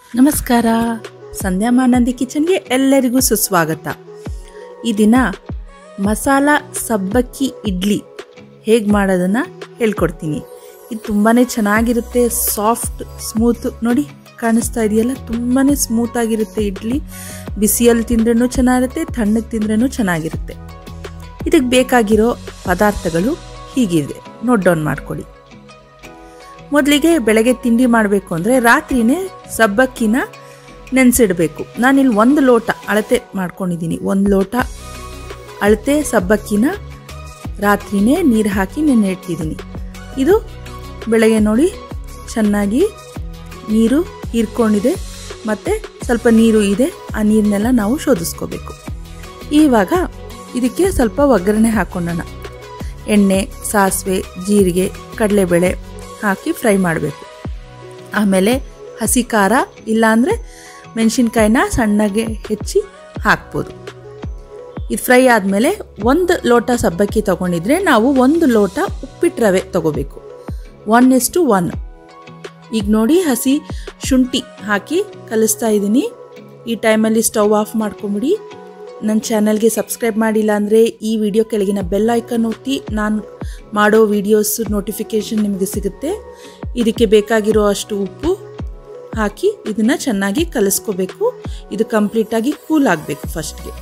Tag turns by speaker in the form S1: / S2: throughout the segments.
S1: ನಮಸ್ಕಾರ ಸಂಧ್ಯಾ ಮಾನಂದಿ ಕಿಚನ್ಗೆ ಎಲ್ಲರಿಗೂ ಸುಸ್ವಾಗತ ಈ ದಿನ ಮಸಾಲ ಸಬ್ಬಕ್ಕಿ ಇಡ್ಲಿ ಹೇಗೆ ಮಾಡೋದನ್ನು ಹೇಳ್ಕೊಡ್ತೀನಿ ಇದು ತುಂಬಾ ಚೆನ್ನಾಗಿರುತ್ತೆ ಸಾಫ್ಟ್ ಸ್ಮೂತ್ ನೋಡಿ ಕಾಣಿಸ್ತಾ ಇದೆಯಲ್ಲ ತುಂಬಾ ಸ್ಮೂತಾಗಿರುತ್ತೆ ಇಡ್ಲಿ ಬಿಸಿಯಲ್ಲಿ ತಿಂದ್ರೂ ಚೆನ್ನಾಗಿರುತ್ತೆ ತಣ್ಣಗೆ ತಿಂದ್ರೂ ಚೆನ್ನಾಗಿರುತ್ತೆ ಇದಕ್ಕೆ ಬೇಕಾಗಿರೋ ಪದಾರ್ಥಗಳು ಹೀಗಿದೆ ನೋಟ್ ಡೌನ್ ಮಾಡ್ಕೊಳ್ಳಿ ಮೊದಲಿಗೆ ಬೆಳಗ್ಗೆ ತಿಂಡಿ ಮಾಡಬೇಕು ಅಂದರೆ ರಾತ್ರಿನೇ ಸಬ್ಬಕ್ಕಿನ ನೆನೆಸಿಡಬೇಕು ನಾನಿಲ್ಲಿ ಒಂದು ಲೋಟ ಅಳತೆ ಮಾಡ್ಕೊಂಡಿದ್ದೀನಿ ಒಂದು ಲೋಟ ಅಳತೆ ಸಬ್ಬಕ್ಕಿನ ರಾತ್ರಿನೇ ನೀರು ಹಾಕಿ ನೆನೆ ಇಟ್ಟಿದ್ದೀನಿ ಇದು ಬೆಳಗ್ಗೆ ನೋಡಿ ಚೆನ್ನಾಗಿ ನೀರು ಹೀರ್ಕೊಂಡಿದೆ ಮತ್ತು ಸ್ವಲ್ಪ ನೀರು ಇದೆ ಆ ನೀರನ್ನೆಲ್ಲ ನಾವು ಶೋಧಿಸ್ಕೋಬೇಕು ಇವಾಗ ಇದಕ್ಕೆ ಸ್ವಲ್ಪ ಒಗ್ಗರಣೆ ಹಾಕ್ಕೊಳ್ಳೋಣ ಎಣ್ಣೆ ಸಾಸಿವೆ ಜೀರಿಗೆ ಕಡಲೆಬೇಳೆ ಹಾಕಿ ಫ್ರೈ ಮಾಡಬೇಕು ಆಮೇಲೆ ಹಸಿ ಖಾರ ಇಲ್ಲಾಂದರೆ ಮೆಣಸಿನ್ಕಾಯಿನ ಸಣ್ಣಗೆ ಹೆಚ್ಚಿ ಹಾಕ್ಬೋದು ಇದು ಫ್ರೈ ಆದಮೇಲೆ ಒಂದು ಲೋಟ ಸಬ್ಬಕ್ಕಿ ತೊಗೊಂಡಿದ್ರೆ ನಾವು ಒಂದು ಲೋಟ ಉಪ್ಪಿಟ್ಟು ರವೆ ತೊಗೋಬೇಕು ಒನ್ ಇಸ್ಟು ಒನ್ ಈಗ ನೋಡಿ ಹಸಿ ಶುಂಠಿ ಹಾಕಿ ಕಲಿಸ್ತಾ ಇದ್ದೀನಿ ಈ ಟೈಮಲ್ಲಿ ಸ್ಟವ್ ಆಫ್ ಮಾಡ್ಕೊಂಬಿಡಿ ನನ್ನ ಚಾನಲ್ಗೆ ಸಬ್ಸ್ಕ್ರೈಬ್ ಮಾಡಿಲ್ಲ ಅಂದರೆ ಈ ವಿಡಿಯೋ ಕೆಳಗಿನ ಬೆಲ್ ಐಕನ್ ಒತ್ತಿ ನಾನು ಮಾಡೋ ವಿಡಿಯೋಸ್ ನೋಟಿಫಿಕೇಷನ್ ನಿಮಗೆ ಸಿಗುತ್ತೆ ಇದಕ್ಕೆ ಬೇಕಾಗಿರೋ ಅಷ್ಟು ಉಪ್ಪು ಹಾಕಿ ಇದನ್ನು ಚೆನ್ನಾಗಿ ಕಲಿಸ್ಕೋಬೇಕು ಇದು ಕಂಪ್ಲೀಟಾಗಿ ಕೂಲ್ ಆಗಬೇಕು ಫಸ್ಟ್ಗೆ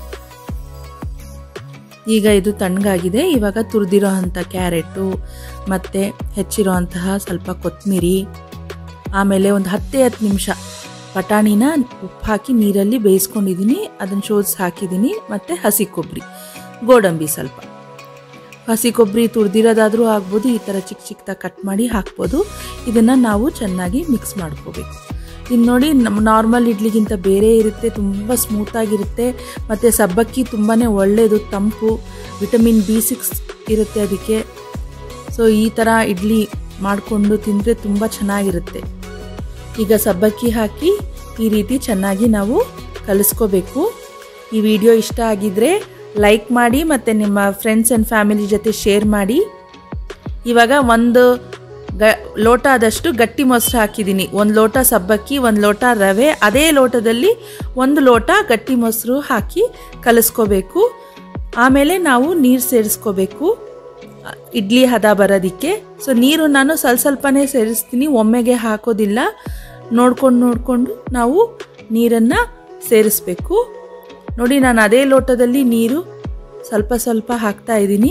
S1: ಈಗ ಇದು ತಣ್ಣಗಾಗಿದೆ ಇವಾಗ ತುರಿದಿರೋ ಅಂಥ ಕ್ಯಾರೆಟು ಮತ್ತು ಹೆಚ್ಚಿರೋ ಅಂತಹ ಸ್ವಲ್ಪ ಕೊತ್ತಂಬರಿ ಆಮೇಲೆ ಒಂದು ಹತ್ತೇ ಹತ್ತು ನಿಮಿಷ ಬಟಾಣಿನ ಉಪ್ಪು ಹಾಕಿ ನೀರಲ್ಲಿ ಬೇಯಿಸ್ಕೊಂಡಿದ್ದೀನಿ ಅದನ್ನು ಶೋಧಿಸಿ ಹಾಕಿದ್ದೀನಿ ಮತ್ತು ಹಸಿ ಕೊಬ್ಬರಿ ಗೋಡಂಬಿ ಸ್ವಲ್ಪ ಹಸಿ ಕೊಬ್ಬರಿ ತುರಿದಿರೋದಾದರೂ ಆಗ್ಬೋದು ಈ ಥರ ಚಿಕ್ಕ ಚಿಕ್ಕದಾಗಿ ಕಟ್ ಮಾಡಿ ಹಾಕ್ಬೋದು ಇದನ್ನು ನಾವು ಚೆನ್ನಾಗಿ ಮಿಕ್ಸ್ ಮಾಡ್ಕೋಬೇಕು ಇನ್ನು ನೋಡಿ ನಮ್ಮ ನಾರ್ಮಲ್ ಇಡ್ಲಿಗಿಂತ ಬೇರೆ ಇರುತ್ತೆ ತುಂಬ ಸ್ಮೂತಾಗಿರುತ್ತೆ ಮತ್ತು ಸಬ್ಬಕ್ಕಿ ತುಂಬಾ ಒಳ್ಳೆಯದು ತಂಪು ವಿಟಮಿನ್ ಬಿ ಸಿಕ್ಸ್ ಇರುತ್ತೆ ಅದಕ್ಕೆ ಸೊ ಈ ಥರ ಇಡ್ಲಿ ಮಾಡಿಕೊಂಡು ತಿಂದರೆ ತುಂಬ ಚೆನ್ನಾಗಿರುತ್ತೆ ಈಗ ಸಬ್ಬಕ್ಕಿ ಹಾಕಿ ಈ ರೀತಿ ಚೆನ್ನಾಗಿ ನಾವು ಕಲಿಸ್ಕೋಬೇಕು ಈ ವಿಡಿಯೋ ಇಷ್ಟ ಆಗಿದ್ರೆ ಲೈಕ್ ಮಾಡಿ ಮತ್ತು ನಿಮ್ಮ ಫ್ರೆಂಡ್ಸ್ ಆ್ಯಂಡ್ ಫ್ಯಾಮಿಲಿ ಜೊತೆ ಶೇರ್ ಮಾಡಿ ಇವಾಗ ಒಂದು ಗ ಲೋಟ ಆದಷ್ಟು ಗಟ್ಟಿ ಮೊಸರು ಹಾಕಿದ್ದೀನಿ ಒಂದು ಲೋಟ ಸಬ್ಬಕ್ಕಿ ಒಂದು ಲೋಟ ರವೆ ಅದೇ ಲೋಟದಲ್ಲಿ ಒಂದು ಲೋಟ ಗಟ್ಟಿ ಮೊಸರು ಹಾಕಿ ಕಲಿಸ್ಕೋಬೇಕು ಆಮೇಲೆ ನಾವು ನೀರು ಸೇರಿಸ್ಕೋಬೇಕು ಇಡ್ಲಿ ಹದ ಬರೋದಕ್ಕೆ ಸೊ ನೀರು ನಾನು ಸ್ವಲ್ಪ ಸ್ವಲ್ಪನೇ ಸೇರಿಸ್ತೀನಿ ಒಮ್ಮೆಗೆ ಹಾಕೋದಿಲ್ಲ ನೋಡ್ಕೊಂಡು ನೋಡಿಕೊಂಡು ನಾವು ನೀರನ್ನು ಸೇರಿಸ್ಬೇಕು ನೋಡಿ ನಾನು ಅದೇ ಲೋಟದಲ್ಲಿ ನೀರು ಸ್ವಲ್ಪ ಸ್ವಲ್ಪ ಹಾಕ್ತಾ ಇದ್ದೀನಿ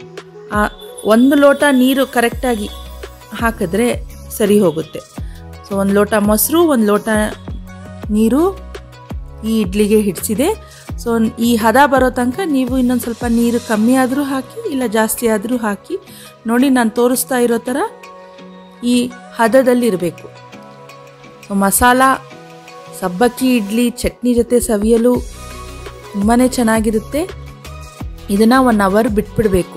S1: ಒಂದು ಲೋಟ ನೀರು ಕರೆಕ್ಟಾಗಿ ಹಾಕಿದ್ರೆ ಸರಿ ಹೋಗುತ್ತೆ ಸೊ ಒಂದು ಲೋಟ ಮೊಸರು ಒಂದು ಲೋಟ ನೀರು ಈ ಇಡ್ಲಿಗೆ ಹಿಡಿಸಿದೆ ಸೊ ಈ ಹದ ಬರೋ ತನಕ ನೀವು ಇನ್ನೊಂದು ಸ್ವಲ್ಪ ನೀರು ಕಮ್ಮಿ ಆದರೂ ಹಾಕಿ ಇಲ್ಲ ಜಾಸ್ತಿ ಆದರೂ ಹಾಕಿ ನೋಡಿ ನಾನು ತೋರಿಸ್ತಾ ಇರೋ ಥರ ಈ ಹದದಲ್ಲಿ ಇರಬೇಕು ಸೊ ಮಸಾಲ ಸಬ್ಬಕ್ಕಿ ಇಡ್ಲಿ ಚಟ್ನಿ ಜೊತೆ ಸವಿಯಲು ತುಂಬಾ ಚೆನ್ನಾಗಿರುತ್ತೆ ಇದನ್ನು ಒನ್ ಅವರ್ ಬಿಟ್ಬಿಡಬೇಕು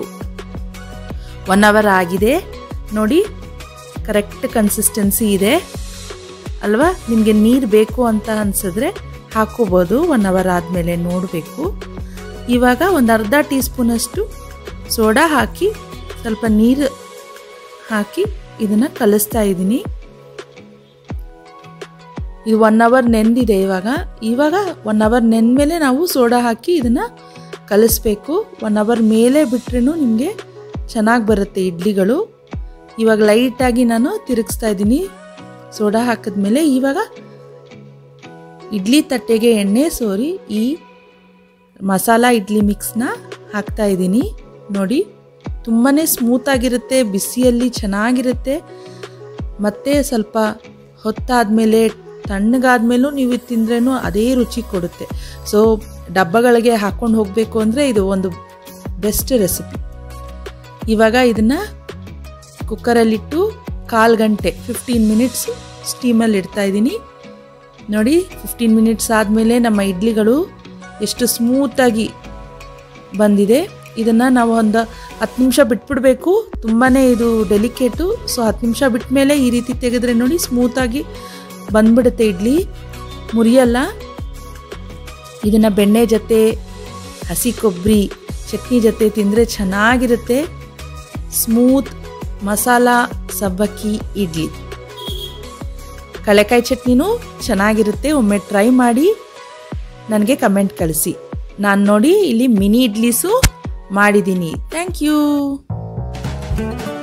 S1: ಒನ್ ಅವರ್ ಆಗಿದೆ ನೋಡಿ ಕರೆಕ್ಟ್ ಕನ್ಸಿಸ್ಟೆನ್ಸಿ ಇದೆ ಅಲ್ವಾ ನಿಮಗೆ ನೀರು ಬೇಕು ಅಂತ ಅನಿಸಿದ್ರೆ ಹಾಕೋಬೋದು ಒನ್ ಅವರ್ ಆದಮೇಲೆ ನೋಡಬೇಕು ಇವಾಗ ಒಂದು ಅರ್ಧ ಟೀ ಸ್ಪೂನಷ್ಟು ಸೋಡಾ ಹಾಕಿ ಸ್ವಲ್ಪ ನೀರು ಹಾಕಿ ಇದನ್ನು ಕಲಿಸ್ತಾ ಇದ್ದೀನಿ ಇದು ಒನ್ ಅವರ್ ನೆಂದಿದೆ ಇವಾಗ ಇವಾಗ ಒನ್ ಅವರ್ ನೆಂದಮೇಲೆ ನಾವು ಸೋಡಾ ಹಾಕಿ ಇದನ್ನು ಕಲಿಸ್ಬೇಕು ಒನ್ ಅವರ್ ಮೇಲೆ ಬಿಟ್ರೂ ನಿಮಗೆ ಚೆನ್ನಾಗಿ ಬರುತ್ತೆ ಇಡ್ಲಿಗಳು ಇವಾಗ ಲೈಟಾಗಿ ನಾನು ತಿರುಗಿಸ್ತಾ ಇದ್ದೀನಿ ಸೋಡಾ ಹಾಕಿದ್ಮೇಲೆ ಇವಾಗ ಇಡ್ಲಿ ತಟ್ಟೆಗೆ ಎಣ್ಣೆ ಸೋರಿ ಈ ಮಸಾಲ ಇಡ್ಲಿ ಮಿಕ್ಸ್ನ ಹಾಕ್ತಾ ಇದ್ದೀನಿ ನೋಡಿ ತುಂಬಾ ಸ್ಮೂತಾಗಿರುತ್ತೆ ಬಿಸಿಯಲ್ಲಿ ಚೆನ್ನಾಗಿರುತ್ತೆ ಮತ್ತು ಸ್ವಲ್ಪ ಹೊತ್ತಾದಮೇಲೆ ತಣ್ಣಗಾದ್ಮೇಲೂ ನೀವು ತಿಂದ್ರೂ ಅದೇ ರುಚಿ ಕೊಡುತ್ತೆ ಸೊ ಡಬ್ಬಗಳಿಗೆ ಹಾಕ್ಕೊಂಡು ಹೋಗಬೇಕು ಅಂದರೆ ಇದು ಒಂದು ಬೆಸ್ಟ್ ರೆಸಿಪಿ ಇವಾಗ ಇದನ್ನು ಕುಕ್ಕರಲ್ಲಿಟ್ಟು ಕಾಲು ಗಂಟೆ ಫಿಫ್ಟೀನ್ ಮಿನಿಟ್ಸ್ ಸ್ಟೀಮಲ್ಲಿ ಇಡ್ತಾ ಇದ್ದೀನಿ ನೋಡಿ ಫಿಫ್ಟೀನ್ ಮಿನಿಟ್ಸ್ ಆದಮೇಲೆ ನಮ್ಮ ಇಡ್ಲಿಗಳು ಎಷ್ಟು ಸ್ಮೂತಾಗಿ ಬಂದಿದೆ ಇದನ್ನು ನಾವು ಒಂದು ಹತ್ತು ನಿಮಿಷ ಬಿಟ್ಬಿಡಬೇಕು ತುಂಬಾ ಇದು ಡೆಲಿಕೇಟು ಸೊ ಹತ್ತು ನಿಮಿಷ ಬಿಟ್ಟ ಮೇಲೆ ಈ ರೀತಿ ತೆಗೆದ್ರೆ ನೋಡಿ ಸ್ಮೂತಾಗಿ ಬಂದ್ಬಿಡುತ್ತೆ ಇಡ್ಲಿ ಮುರಿಯಲ್ಲ ಇದನ್ನು ಬೆಣ್ಣೆ ಜೊತೆ ಹಸಿ ಕೊಬ್ಬರಿ ಚಟ್ನಿ ಜೊತೆ ತಿಂದರೆ ಚೆನ್ನಾಗಿರುತ್ತೆ ಸ್ಮೂತ್ ಮಸಾಲ ಸಬ್ಬಕ್ಕಿ ಇಡ್ಲಿ ಕಳೆಕಾಯಿ ಚಟ್ನಿನೂ ಚೆನ್ನಾಗಿರುತ್ತೆ ಒಮ್ಮೆ ಟ್ರೈ ಮಾಡಿ ನನಗೆ ಕಮೆಂಟ್ ಕಳಿಸಿ ನಾನು ನೋಡಿ ಇಲ್ಲಿ ಮಿನಿ ಇಡ್ಲೀಸು ಮಾಡಿದ್ದೀನಿ ಥ್ಯಾಂಕ್ ಯು